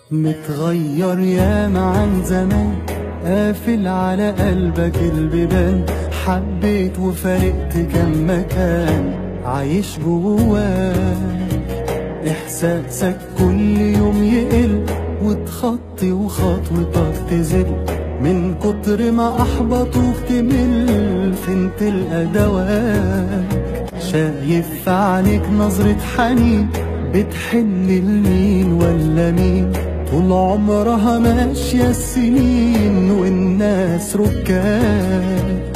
متغير ياما عن زمان قافل على قلبك البيبان حبيت وفارقت كم مكان عايش جواك احساسك كل يوم يقل وتخطي وخطوتك تزل من كتر ما احبطوك تمل فين تلقى دواك شايف في عينيك نظرة حنين بتحن لمين ولا مين طول عمرها ماشية السنين والناس ركاب